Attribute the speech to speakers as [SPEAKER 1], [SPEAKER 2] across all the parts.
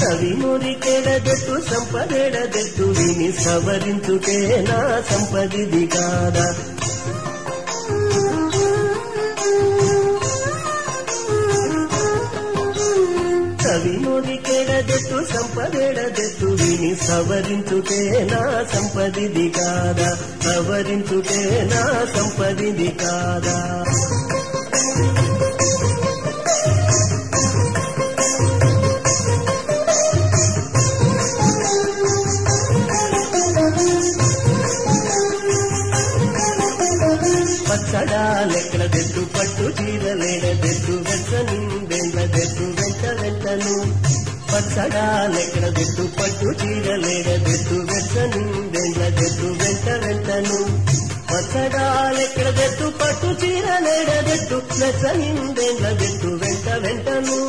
[SPEAKER 1] కవి మురికెడదెట్టు సంపదెడదెట్టు విని సవరించుటే నా సంపదిది కాదా కవి మురికెడదెట్టు సంపదెడదెట్టు విని సవరించుటే నా సంపదిది కాదా సవరించుటే నా సంపదిది కాదా పచ్చడాలెక్కడదెట్టు పట్టు చీరలేడదెట్టు వెచ్చ నిండెండ్లదెట్టు వెంట వెంటను పచ్చడాలెక్కడదెట్టు పట్టు చీరలేడదెట్టు వెచ్చ నిండెండ్లదెట్టు వెంట వెంటను పచ్చడాలెక్కడదెట్టు పట్టు చీరలేడదెట్టు వెచ్చ నిండెండ్లదెట్టు వెంట వెంటను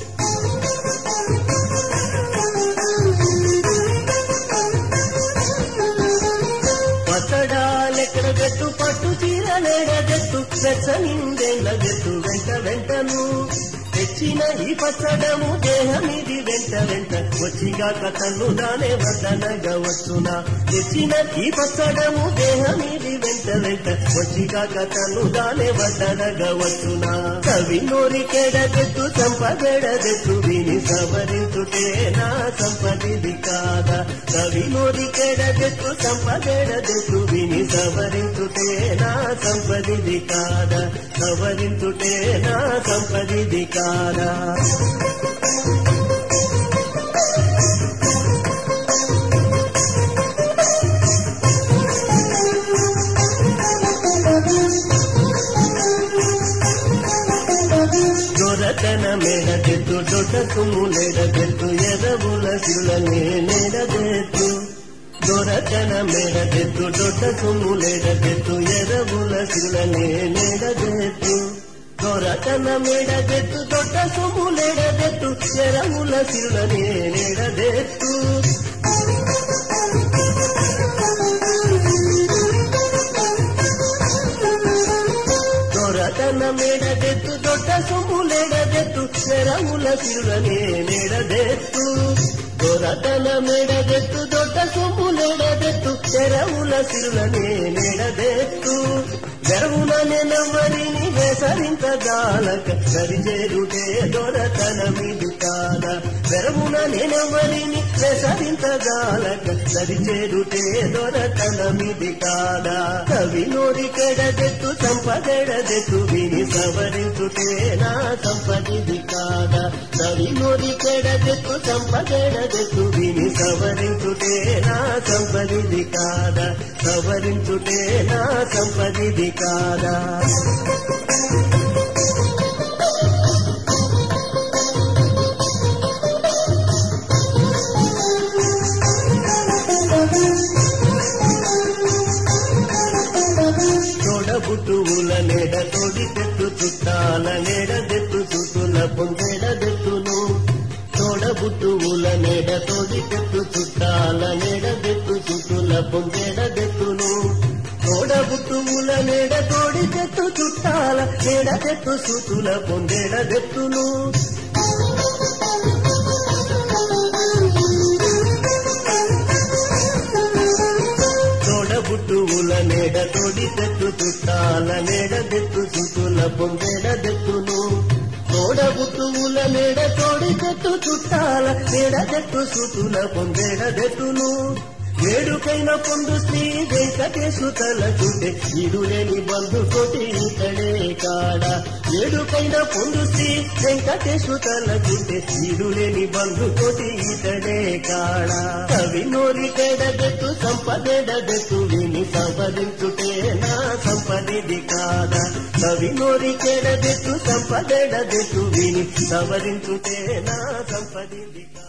[SPEAKER 1] పచ్చడాలెక్కడ గట్టు పట్టు చీరలేడగట్టు వెచ్చనిందెండ్లగట్టు వెంట వెంటను తెచ్చిన ఈ పచ్చడము దేహమిది వెంట వెంట వచ్చిగాక తన్ను దానే వద్దనగా వచ్చునా తెచ్చిన ఈ పచ్చడము దేహమిది వెంట వెంట వచ్చిగాక తన్ను దానే వద్దనగా వచ్చునా కవి నోరికెడగట్టు సంపదెడగట్టు విని సవరించుటే నా సంపదిది కాదా కవి నోరికెడగట్టు సంపదెడగట్టు విని సవరించుటే నా సంపదిది కాదా సవరించుటే నా సంపదిది కాదా దొరకన మెడదెత్తు దొడకుము నెడదెత్తు ఎరవుల శిలనే నెడదెత్తు దొరకన మెడదెత్తు దొడకుము నెడదెత్తు ఎరవుల శిలనే నెడదెత్తు దొరకన మెడదెత్తు దొడ్డ సొమ్ము నెడదెత్తు ఎరవుల శిలనే నెడదెత్తు దొరకన మెడదెత్తు దొడ్డ సొమ్ము నెడదెత్తు ఎరవుల శిలనే నెడదెత్తు దొరకన మెడదెత్తు దొడ్డ సొమ్ము నెడదెత్తు ఎరవుల శిలనే నెడదెత్తు వెరవున నెనవరిని వేసరించగాలక సరిచేరుటే దొరతనమిది కాద వెరవున నెనవరిని వేసరించగాలక సరిచేరుటే దొరతనమిది కాదా కవి నోరికెడదెత్తు సంపదెడదెత్తు విని సవరించుటే నా సంపదిది కాదా కవి నోరికెడదెత్తు సంపదెడదెత్తు విని సవరించుటే నా సంపదిది కాదా సవరించుటే నా సంపదిది కాదా తోడబుట్టువుల నెడ తోడి తెత్తు చుట్టాల నెడదెత్తు చుట్టుల పొందెడదెత్తును తోడబుట్టువుల నెడ తోడి తెత్తు చుట్టాల నెడదెత్తు చుట్టుల పొందెడదెత్తును తోడబుట్టువుల నెడ తోడి తెత్తు చుట్టాల నెడదెత్తు చుట్టుల పొందెడదెత్తును తోడబుట్టువుల నెడ తోడి తెత్తు చుట్టాల నెడదెత్తు చుట్టుల పొందెడదెత్తును తోడబుట్టువుల నెడ తోడి తెత్తు చుట్టాల నెడదెత్తు చుట్టుల పొందెడదెత్తును వేడుకైన పొందు శ్రీ వెంకటేశు తల చుట్టే ఇడులేని బంధు కోటి ఇతడే కాడ వేడుకైన పొందు శ్రీ వెంకటేశు తల చుట్టే ఇడులేని బంధు కోటి ఇతడే కాడ కవి నోరి కేడదెత్తు సంపదెడదెత్తు విని సంపదించుటే నా సంపదిది కాదా కవి నోరి కేడదెత్తు సంపదెడదెత్తు విని సవరించుటే నా సంపదిది కాదా